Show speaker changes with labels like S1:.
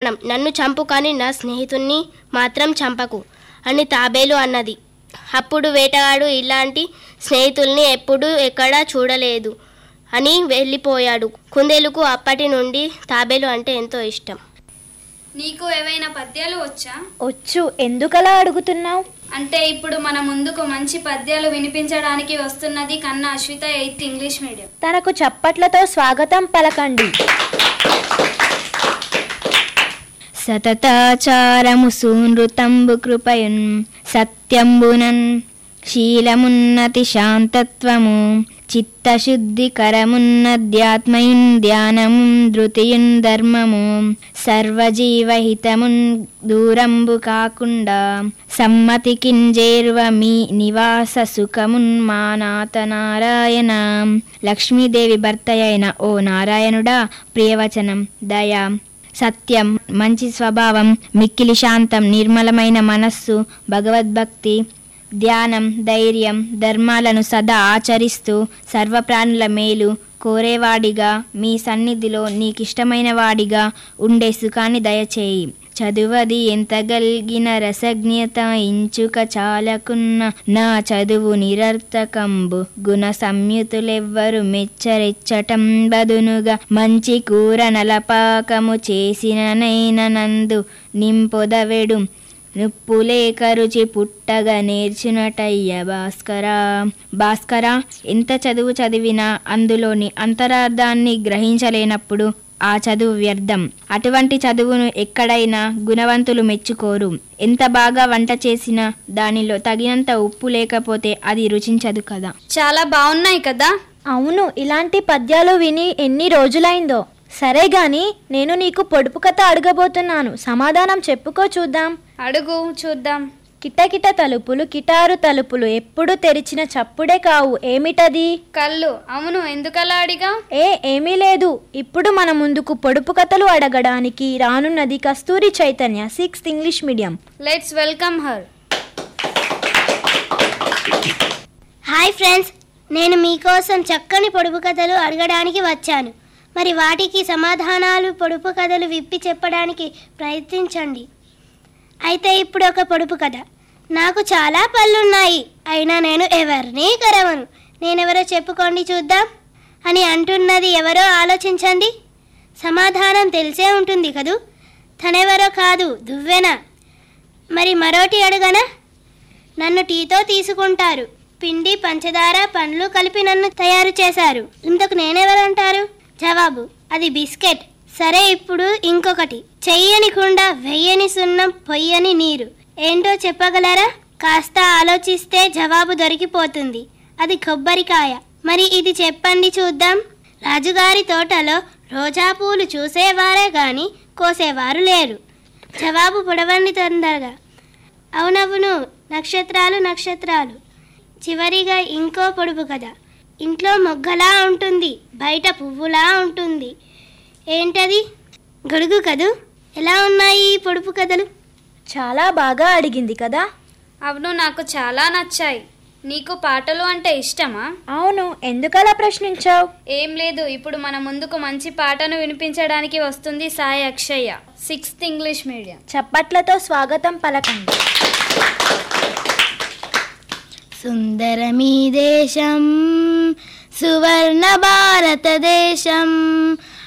S1: ప్రయత్నం నన్ను చంపు కానీ నా స్నేహితుణ్ణి మాత్రం చంపకు అని తాబేలు అన్నది అప్పుడు వేటగాడు ఇలాంటి స్నేహితుల్ని ఎప్పుడూ ఎక్కడా చూడలేదు అని వెళ్ళిపోయాడు కుందేలుకు అప్పటి నుండి తాబేలు అంటే ఎంతో ఇష్టం
S2: నీకు ఏవైనా పద్యాలు వచ్చా
S3: వచ్చు ఎందుకలా అడుగుతున్నావు
S2: అంటే ఇప్పుడు మన ముందుకు మంచి పద్యాలు వినిపించడానికి వస్తున్నది కన్నా అశ్విత ఎయిత్ ఇంగ్లీష్ మీడియం
S3: తనకు చప్పట్లతో స్వాగతం పలకండి సతతాచారము సూనృతంబు కృపయున్ సత్యంబునన్ శీలమున్నతి శాంతత్వము చిత్తశుద్ధికరమున్నధ్యాత్మయున్ ధ్యానము ధృతియున్ ధర్మము సర్వజీవహితమున్ దూరంబు కాకుండా సమ్మతికింజేర్వ మీ నివాస సుఖమున్ మానాత నారాయణ లక్ష్మీదేవి భర్త అయిన ఓ నారాయణుడా ప్రియవచనం దయ సత్యం మంచి స్వభావం మిక్కిలి శాంతం నిర్మలమైన మనస్సు భగవద్భక్తి ధ్యానం ధైర్యం ధర్మాలను సదా ఆచరిస్తూ సర్వప్రాణుల మేలు కోరేవాడిగా మీ సన్నిధిలో నీకిష్టమైన వాడిగా ఉండే సుఖాన్ని దయచేయి చదువది ఎంత గల్గిన రసజ్ఞత ఇంచుక చాలకున్న నా చదువు నిరర్థకంబు గుణ సంయుతులెవ్వరు మెచ్చరెచ్చటం బదునుగా మంచి కూర నలపాకము చేసిననైన నందు నింపొదవెడు నుప్పులే కరుచి పుట్టగా నేర్చునటయ్య భాస్కరా భాస్కరా ఎంత చదువు చదివినా అందులోని అంతరార్థాన్ని గ్రహించలేనప్పుడు ఆ చదువు వ్యర్థం అటువంటి చదువును ఎక్కడైనా గుణవంతులు మెచ్చుకోరు ఎంత బాగా వంట చేసినా దానిలో తగినంత ఉప్పు లేకపోతే అది రుచించదు కదా
S2: చాలా బాగున్నాయి కదా
S3: అవును ఇలాంటి పద్యాలు విని ఎన్ని రోజులైందో సరే గాని నేను నీకు పొడుపు కథ అడగబోతున్నాను సమాధానం చెప్పుకో చూద్దాం
S2: అడుగు చూద్దాం
S3: కిటకిట తలుపులు కిటారు తలుపులు ఎప్పుడు తెరిచిన చప్పుడే కావు ఏమిటది
S2: కళ్ళు అవును ఎందుకలా అడిగా
S3: ఏ ఏమీ లేదు ఇప్పుడు మన ముందుకు పొడుపు కథలు అడగడానికి రానున్నది Kasturi Chaitanya sixth English medium
S2: let's welcome her
S1: hi friends నేను మీకోసం చక్కని పొడుపు కథలు అడగడానికి వచ్చాను మరి వాటికి సమాధానాలు పొడుపు కథలు విప్పి చెప్పడానికి ప్రయత్నించండి అయితే ఇప్పుడు ఒక పొడుపు కథ నాకు చాలా పళ్ళున్నాయి అయినా నేను ఎవరినీ కరవను నేనెవరో చెప్పుకోండి చూద్దాం అని అంటున్నది ఎవరో ఆలోచించండి సమాధానం తెలిసే ఉంటుంది కదూ తనెవరో కాదు దువ్వెన మరి మరోటి అడుగనా నన్ను టీతో తీసుకుంటారు పిండి పంచదార పండ్లు కలిపి నన్ను తయారు చేశారు ఇంతకు నేనెవరంటారు జవాబు అది బిస్కెట్ సరే ఇప్పుడు ఇంకొకటి చెయ్యని కుండ వెయ్యని సున్నం పొయ్యని నీరు ఏంటో చెప్పగలరా కాస్త ఆలోచిస్తే జవాబు దొరికిపోతుంది అది కొబ్బరికాయ మరి ఇది చెప్పండి చూద్దాం రాజుగారి తోటలో రోజా పూలు చూసేవారే గాని కోసేవారు లేరు జవాబు పొడవండి తొందరగా అవునవును నక్షత్రాలు నక్షత్రాలు చివరిగా ఇంకో పొడుపు కదా ఇంట్లో మొగ్గలా ఉంటుంది బయట పువ్వులా ఉంటుంది ఏంటది గొడుగు కదూ ఎలా ఉన్నాయి ఈ పొడుపు కథలు
S3: చాలా బాగా అడిగింది కదా
S2: అవును నాకు చాలా నచ్చాయి నీకు పాటలు అంటే ఇష్టమా
S3: అవును ఎందుకలా ప్రశ్నించావు
S2: ఏం లేదు ఇప్పుడు మన ముందుకు మంచి పాటను వినిపించడానికి వస్తుంది Sai Akshayya sixth English medium
S3: చప్పట్లతో స్వాగతం పలకండి
S1: సుందరమీ దేశం సువర్ణ భారతదేశం